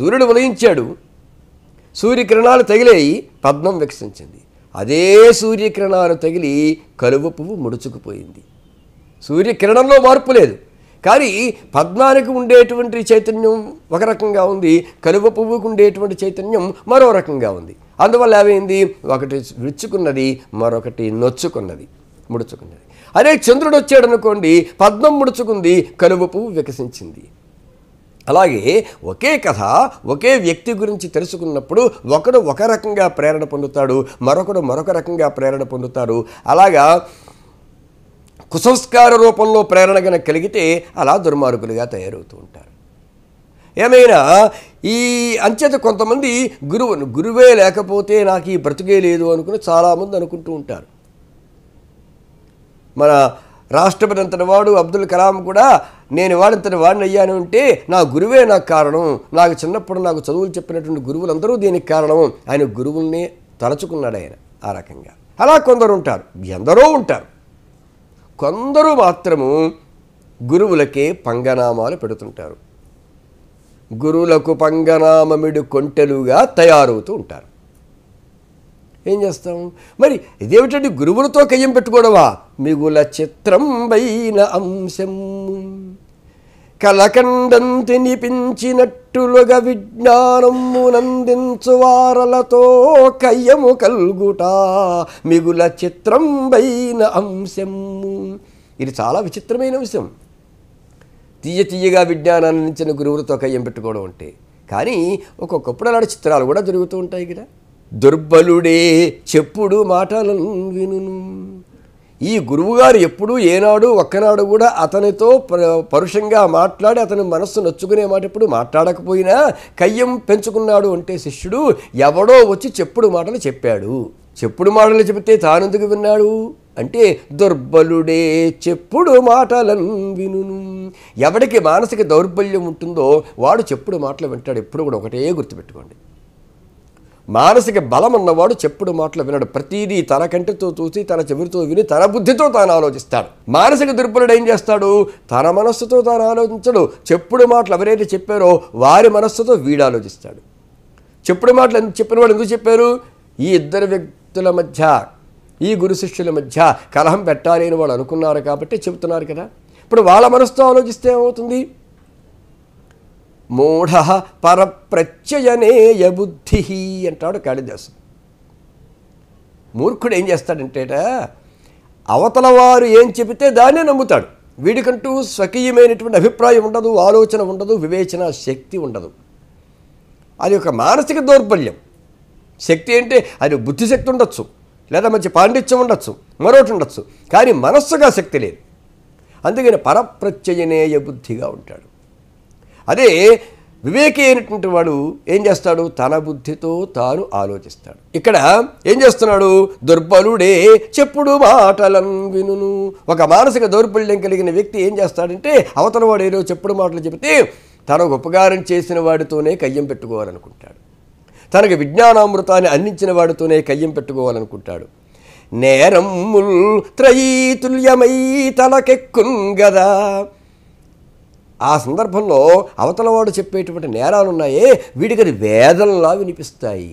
సూర్యుడు ఉదయించాడు సూర్యకిరణాలు తగిలేయి పద్మం వికసించింది అదే సూర్యకిరణాలు తగిలి కలువ పువ్వు ముడుచుకుపోయింది సూర్యకిరణంలో మార్పు లేదు కానీ పద్మానికి ఉండేటువంటి చైతన్యం ఒక రకంగా ఉంది కలువ పువ్వుకు ఉండేటువంటి చైతన్యం మరో రకంగా ఉంది అందువల్ల ఏమైంది ఒకటి విచ్చుకున్నది మరొకటి నొచ్చుకున్నది ముడుచుకున్నది అదే చంద్రుడు వచ్చాడు అనుకోండి పద్మం ముడుచుకుంది కలువ పువ్వు వికసించింది అలాగే ఒకే కథ ఒకే వ్యక్తి గురించి తెలుసుకున్నప్పుడు ఒకడు ఒక రకంగా ప్రేరణ పొందుతాడు మరొకడు మరొక రకంగా ప్రేరణ పొందుతారు అలాగా కుసంస్కార రూపంలో ప్రేరణ కనుక కలిగితే అలా దుర్మార్గులుగా తయారవుతూ ఉంటారు ఏమైనా ఈ అంచేత కొంతమంది గురువును గురువే లేకపోతే నాకు ఈ బ్రతుకే లేదు అనుకుని చాలామంది అనుకుంటూ ఉంటారు మన రాష్ట్రపతి అంతటి వాడు అబ్దుల్ కలాం కూడా నేను వాడంతటి వాడిని అయ్యాను అంటే నా గురువే నాకు కారణం నాకు చిన్నప్పుడు నాకు చదువులు చెప్పినటువంటి గురువులందరూ దీనికి కారణం ఆయన గురువుల్ని తలచుకున్నాడు ఆయన ఆ రకంగా అలా కొందరు ఉంటారు ఎందరో ఉంటారు కొందరు మాత్రము గురువులకే పంగనామాలు పెడుతుంటారు గురువులకు పంగనామమిడు కొంటెలుగా తయారవుతూ ఉంటారు ఏం చేస్తాం మరి ఇదేమిటండి గురువులతో కయ్యం పెట్టుకోవడమా మిగుల చిత్రంబైన అంశం కలకండంతి నిపించినట్టులుగా విజ్ఞానమునందించు వారలతో కయ్యము కల్గుట మిగుల చిత్రంబైన అంశము ఇది చాలా విచిత్రమైన అంశం తీయ తీయగా విజ్ఞానాన్ని అందించిన గురువులతో కయ్యం పెట్టుకోవడం అంటే కానీ ఒక్కొక్కప్పుడు అలాంటి చిత్రాలు కూడా జరుగుతూ ఉంటాయి కదా దుర్బలుడే చెప్పుడు మాటలను వినును ఈ గురువుగారు ఎప్పుడూ ఏనాడు ఒక్కనాడు కూడా అతనితో ప- పరుషంగా మాట్లాడి అతని మనస్సు నొచ్చుకునే మాట ఎప్పుడు మాట్లాడకపోయినా కయ్యం పెంచుకున్నాడు అంటే శిష్యుడు ఎవడో వచ్చి చెప్పుడు మాటలు చెప్పాడు చెప్పుడు మాటలు చెబితే తానెందుకు విన్నాడు అంటే దుర్బలుడే చెప్పుడు మాటలను వినును ఎవడికి మానసిక దౌర్బల్యం ఉంటుందో వాడు చెప్పుడు మాటలు వింటాడు ఎప్పుడు కూడా ఒకటే గుర్తుపెట్టుకోండి మానసిక బలం ఉన్నవాడు చెప్పుడు మాటలు వినడు ప్రతిదీ తన కంటితో చూసి తన చెవిటితో విని తన బుద్ధితో తాను ఆలోచిస్తాడు మానసిక దుర్బలుడు ఏం చేస్తాడు తన మనస్సుతో తాను ఆలోచించడు చెప్పుడు మాటలు ఎవరైతే చెప్పారో వారి మనస్సుతో వీడు ఆలోచిస్తాడు చెప్పుడు మాటలు ఎందుకు చెప్పిన వాడు ఎందుకు చెప్పారు ఈ ఇద్దరు వ్యక్తుల మధ్య ఈ గురు శిష్యుల మధ్య కలహం పెట్టాలి అని వాళ్ళు అనుకున్నారు కాబట్టి చెబుతున్నారు కదా ఇప్పుడు వాళ్ళ మనసుతో ఆలోచిస్తే ఏమవుతుంది మూఢ పరప్రత్యయనేయ బుద్ధి అంటాడు కాళిదాసు మూర్ఖుడు ఏం చేస్తాడంటేట అవతల వారు ఏం చెబితే దాన్నే నమ్ముతాడు వీడికంటూ స్వకీయమైనటువంటి అభిప్రాయం ఉండదు ఆలోచన ఉండదు వివేచన శక్తి ఉండదు అది ఒక మానసిక దౌర్బల్యం శక్తి అంటే అది బుద్ధిశక్తి ఉండొచ్చు లేదా మంచి పాండిత్యం ఉండొచ్చు మరొకటి ఉండొచ్చు కానీ మనస్సుగా శక్తి లేదు అందుకని పరప్రత్యయనేయ బుద్ధిగా ఉంటాడు అదే వివేకి అయినటువంటి వాడు ఏం చేస్తాడు తన బుద్ధితో తాను ఆలోచిస్తాడు ఇక్కడ ఏం చేస్తున్నాడు దుర్బలుడే చెప్పుడు మాటలను వినును ఒక మానసిక దౌర్బల్యం కలిగిన వ్యక్తి ఏం చేస్తాడంటే అవతల వాడు ఏదో చెప్పుడు మాటలు చెబితే తనకు ఉపకారం చేసిన వాడితోనే కయ్యం పెట్టుకోవాలనుకుంటాడు తనకు విజ్ఞానామృతాన్ని అందించిన వాడితోనే కయ్యం పెట్టుకోవాలనుకుంటాడు నేరమ్ముల్ త్రయీతుల్యమై తలకెక్కున్ గదా ఆ సందర్భంలో అవతలవాడు చెప్పేటువంటి నేరాలు ఉన్నాయే వీడికి అది వేదంలా వినిపిస్తాయి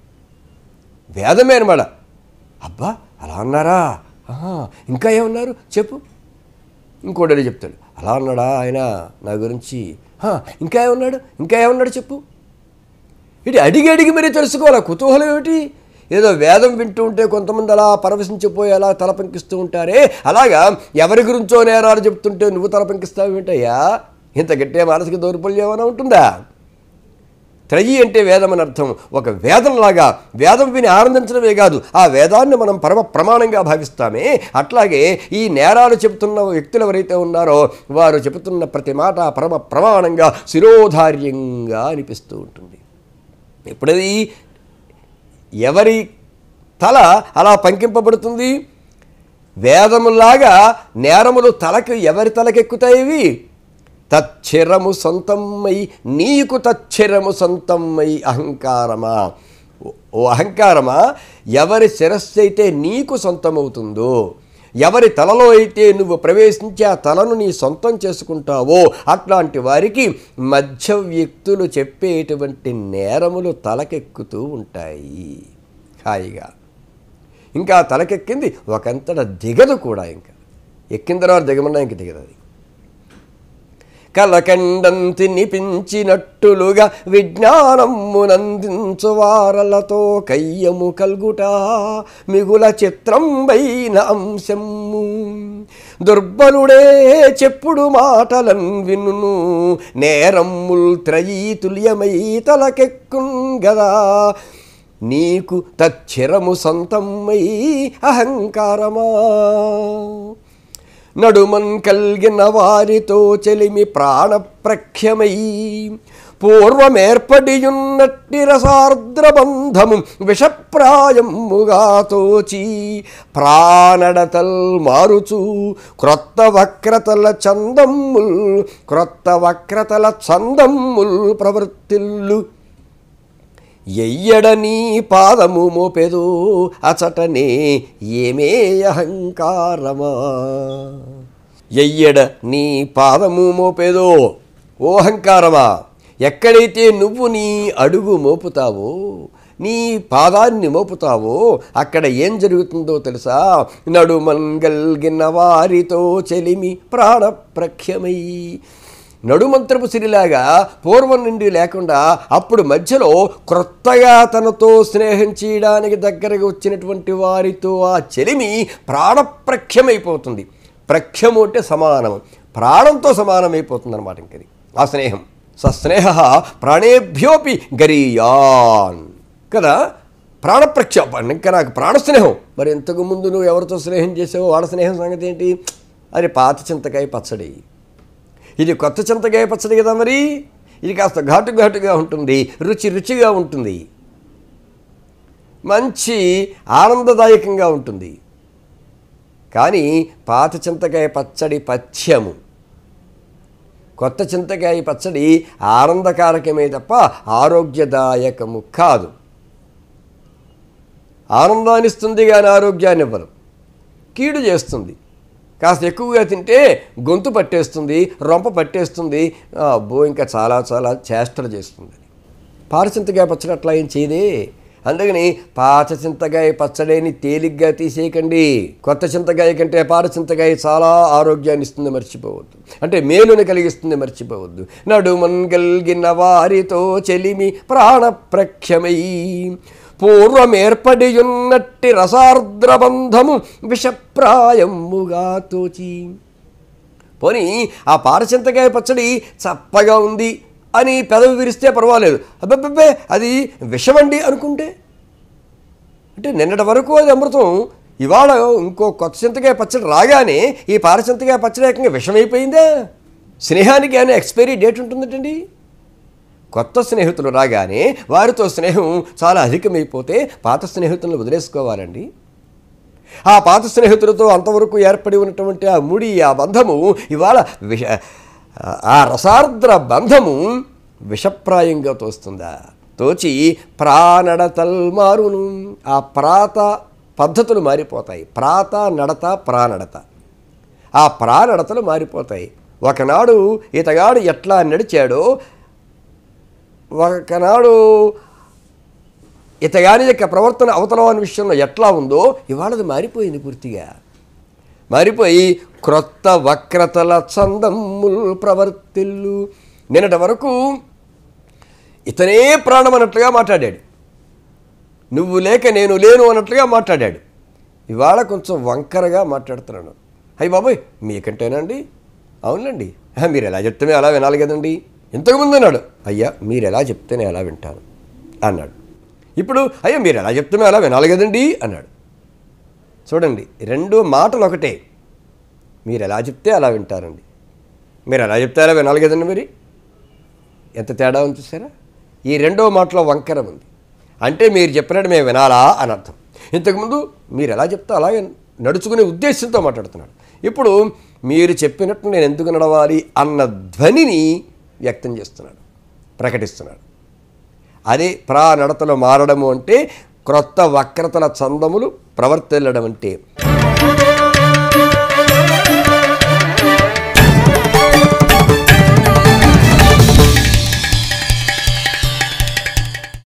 వేదమే అనమాట అబ్బా అలా అన్నారా ఆహా, ఇంకా ఏమన్నారు చెప్పు ఇంకోటి చెప్తాడు అలా అన్నాడా ఆయన నా గురించి "హా, ఇంకా ఏమన్నాడు ఇంకా ఏమన్నాడు చెప్పు ఇటు అడిగి అడిగి మరీ తెలుసుకోవాలి ఆ కుతూహలం ఏమిటి ఏదో వేదం వింటూ ఉంటే కొంతమంది అలా పరవశించిపోయి అలా తల పంకిస్తూ ఉంటారే అలాగా ఎవరి గురించో నేరాలు చెప్తుంటే నువ్వు తల పంకిస్తావు ఏంటయ్యా ఇంత గట్టే మానసిక దౌర్బల్యం ఏమైనా ఉంటుందా త్రయి అంటే వేదం అని అర్థం ఒక వేదంలాగా వేదం విని ఆనందించడమే కాదు ఆ వేదాన్ని మనం పరమ ప్రమాణంగా భావిస్తామే అట్లాగే ఈ నేరాలు చెబుతున్న వ్యక్తులు ఎవరైతే ఉన్నారో వారు చెబుతున్న ప్రతి మాట పరమ ప్రమాణంగా శిరోధార్యంగా అనిపిస్తూ ఉంటుంది ఎప్పుడది ఎవరి తల అలా పంకింపబడుతుంది వేదములాగా నేరములు తలకు ఎవరి తలకెక్కుతాయి ఇవి తచ్చిరము సొంతమ్మై నీకు తచ్చిరము సొంతమ్మై అహంకారమా ఓ- ఓ అహంకారమా ఎవరి శిరస్సు అయితే నీకు సొంతమవుతుందో ఎవరి తలలో అయితే నువ్వు ప్రవేశించి ఆ తలను నీ సొంతం చేసుకుంటావో అట్లాంటి వారికి మధ్య వ్యక్తులు చెప్పేటువంటి నేరములు తలకెక్కుతూ ఉంటాయి హాయిగా ఇంకా ఆ తలకెక్కింది ఒకంతట దిగదు కూడా ఇంకా ఎక్కిన తర్వాత దిగమన్నా ఇంక దిగదు అది కలకండం తినిపించినట్టులుగా విజ్ఞానమునందించు వారలతో కయ్యము కల్గుట మిగుల చిత్రంబైన అంశము దుర్బలుడే చెప్పుడు మాటలన్ వినును నేరమ్ముల్ త్రయీతుల్యమై తలకెక్కున్ గదా నీకు తచ్చిరము సొంతమై అహంకారమా నడుమన్ కల్గిన వారితో చెలిమి ప్రాణప్రఖ్యమై పూర్వమేర్పడియున్నట్టి రసార్ద్ర బంధము విషప్రాయముగా తోచి ప్రాణడతల్ మారుచు క్రొత్త వక్రతల చందమ్ముల్ క్రొత్త వక్రతల చందమ్ముల్ ప్రవృత్తిల్లు ఎయ్యడ నీ పాదము మోపెదు అచటనే ఏమే అహంకారమా ఎయ్యడ నీ పాదము మోపెదో ఓ అహంకారమా ఎక్కడైతే నువ్వు నీ అడుగు మోపుతావో నీ పాదాన్ని మోపుతావో అక్కడ ఏం జరుగుతుందో తెలుసా నడుమంగల్గిన వారితో చెలిమి ప్రాణప్రఖ్యమై నడుమంత్రపు సిరిలాగా పూర్వం నుండి లేకుండా అప్పుడు మధ్యలో క్రొత్తగా తనతో స్నేహం చేయడానికి దగ్గరకు వచ్చినటువంటి వారితో ఆ చెలిమి ప్రాణప్రఖ్యమైపోతుంది ప్రఖ్యము అంటే సమానం ప్రాణంతో సమానమైపోతుంది అనమాట ఇంకది ఆ స్నేహం సస్నేహ ప్రాణేభ్యోపి గరీయాన్ కదా ప్రాణప్రఖ్య ఇంకా నాకు ప్రాణస్నేహం మరి ఇంతకు ముందు నువ్వు ఎవరితో స్నేహం చేసావో వాళ్ళ స్నేహం సంగతి ఏంటి అది పాత చింతకాయ పచ్చడి ఇది కొత్త చింతకాయ పచ్చడి కదా మరి ఇది కాస్త ఘాటు ఘాటుగా ఉంటుంది రుచి రుచిగా ఉంటుంది మంచి ఆనందదాయకంగా ఉంటుంది కానీ పాత చింతకాయ పచ్చడి పథ్యము కొత్త చింతకాయ పచ్చడి ఆనందకారకమే తప్ప ఆరోగ్యదాయకము కాదు ఆనందాన్ని ఇస్తుంది కానీ ఆరోగ్యాన్ని ఇవ్వదు కీడు చేస్తుంది కాస్త ఎక్కువగా తింటే గొంతు పట్టేస్తుంది రొంప పట్టేస్తుంది అబ్బో ఇంకా చాలా చాలా చేష్టలు చేస్తుంది పారచింతకాయ పచ్చడి అట్లా ఏం చేయదే అందుకని పాత చింతకాయ పచ్చడిని తేలిగ్గా తీసేయకండి కొత్త చింతకాయ కంటే పాత చింతకాయ చాలా ఆరోగ్యాన్ని ఇస్తుంది మర్చిపోవద్దు అంటే మేలుని కలిగిస్తుంది మర్చిపోవద్దు నడుమన్గల్గిన వారితో చెలిమి ప్రాణప్రఖ్యమై పూర్వమేర్పడియున్నట్టి రసార్ద్రబంధము విషప్రాయముగా తోచి పోనీ ఆ పారచింతకాయ పచ్చడి చప్పగా ఉంది అని పెదవి విరిస్తే పర్వాలేదు అబ్బబ్బబ్బే అది విషమండి అనుకుంటే అంటే నిన్నటి వరకు అది అమృతం ఇవాళ ఇంకో కొత్త చింతకాయ పచ్చడి రాగానే ఈ పారచింతకాయ పచ్చడి ఏకంగా విషమైపోయిందా స్నేహానికి ఏమైనా ఎక్స్పైరీ డేట్ ఉంటుందటండి కొత్త స్నేహితులు రాగానే వారితో స్నేహం చాలా అధికమైపోతే పాత స్నేహితులను వదిలేసుకోవాలండి ఆ పాత స్నేహితులతో అంతవరకు ఏర్పడి ఉన్నటువంటి ఆ ముడి ఆ బంధము ఇవాళ విష ఆ రసార్ద్ర బంధము విషప్రాయంగా తోస్తుందా తోచి ప్రానడతల్ మారును ఆ ప్రాత పద్ధతులు మారిపోతాయి ప్రాత నడత ప్రానడత ఆ ప్రానడతలు మారిపోతాయి ఒకనాడు ఇతగాడు ఎట్లా నడిచాడో ఒకనాడు ఇతగాని యొక్క ప్రవర్తన అవతలవాని విషయంలో ఎట్లా ఉందో ఇవాళ అది మారిపోయింది పూర్తిగా మారిపోయి క్రొత్త వక్రతల చందమ్ముల్ ప్రవర్తిల్లు నిన్నటి వరకు ఇతనే ప్రాణం అన్నట్లుగా మాట్లాడాడు నువ్వు లేక నేను లేను అన్నట్లుగా మాట్లాడాడు ఇవాళ కొంచెం వంకరగా మాట్లాడుతున్నాను అయ్యి బాబాయ్ మీకంటేనండి అవునండి "ఆహా, మీరు ఎలా చెప్తేనే అలా వినాలి కదండి ఇంతకుముందు అన్నాడు అయ్యా మీరు ఎలా చెప్తేనే అలా వింటాను అన్నాడు ఇప్పుడు అయ్యా మీరు ఎలా చెప్తేనే అలా వినాలి కదండి అన్నాడు చూడండి రెండు మాటలు ఒకటే మీరు ఎలా చెప్తే అలా వింటారండి మీరు ఎలా చెప్తే అలా వినాలి కదండి మరి ఎంత తేడా ఉంది చూసారా ఈ రెండో మాటలో వంకరం ఉంది అంటే మీరు చెప్పినట్టు మేము వినాలా అని అర్థం ఇంతకుముందు మీరు ఎలా చెప్తే అలాగే నడుచుకునే ఉద్దేశంతో మాట్లాడుతున్నాడు ఇప్పుడు మీరు చెప్పినట్టు నేను ఎందుకు నడవాలి అన్న ధ్వనిని వ్యక్తం చేస్తున్నాడు ప్రకటిస్తున్నాడు అదే ప్రా నడతలో మారడము అంటే క్రొత్త వక్రతల చందములు ప్రవర్తిల్లడం అంటే